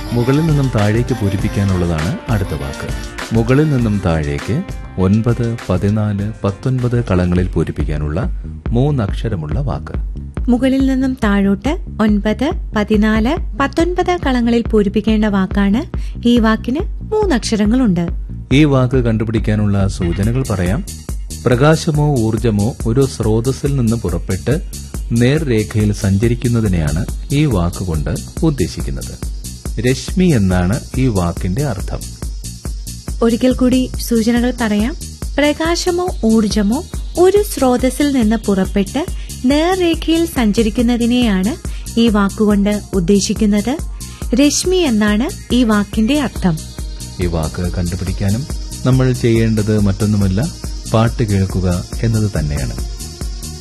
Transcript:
മുകളിൽ നിന്നും താഴേക്ക് പൂരിപ്പിക്കാനുള്ളതാണ് അടുത്ത വാക്ക് മുകളിൽ നിന്നും താഴേക്ക് ഒൻപത് പതിനാല് പത്തൊൻപത് കളങ്ങളിൽ പൂരിപ്പിക്കാനുള്ള മൂന്നക്ഷരമുള്ള വാക്ക് മുകളിൽ നിന്നും താഴോട്ട് ഒൻപത് പതിനാല് പത്തൊൻപത് കളങ്ങളിൽ പൂരിപ്പിക്കേണ്ട വാക്കാണ് ഈ വാക്കിന് മൂന്നക്ഷരങ്ങളുണ്ട് ഈ വാക്ക് കണ്ടുപിടിക്കാനുള്ള സൂചനകൾ പറയാം പ്രകാശമോ ഊർജമോ ഒരു സ്രോതസ്സിൽ നിന്ന് പുറപ്പെട്ട് നേർരേഖയിൽ സഞ്ചരിക്കുന്നതിനെയാണ് ഈ വാക്കുകൊണ്ട് ഉദ്ദേശിക്കുന്നത് രശ്മി എന്നാണ് ഈ വാക്കിന്റെ അർത്ഥം ഒരിക്കൽ കൂടി സൂചനകൾ പറയാം പ്രകാശമോ ഊർജമോ ഒരു സ്രോതസ്സിൽ നിന്ന് പുറപ്പെട്ട് നേർരേഖയിൽ സഞ്ചരിക്കുന്നതിനെയാണ് ഈ വാക്കുകൊണ്ട് ഉദ്ദേശിക്കുന്നത് രശ്മി എന്നാണ് ഈ വാക്കിന്റെ അർത്ഥം ഈ വാക്ക് കണ്ടുപിടിക്കാനും നമ്മൾ ചെയ്യേണ്ടത് മറ്റൊന്നുമല്ല പാട്ട് കേൾക്കുക എന്നത് തന്നെയാണ്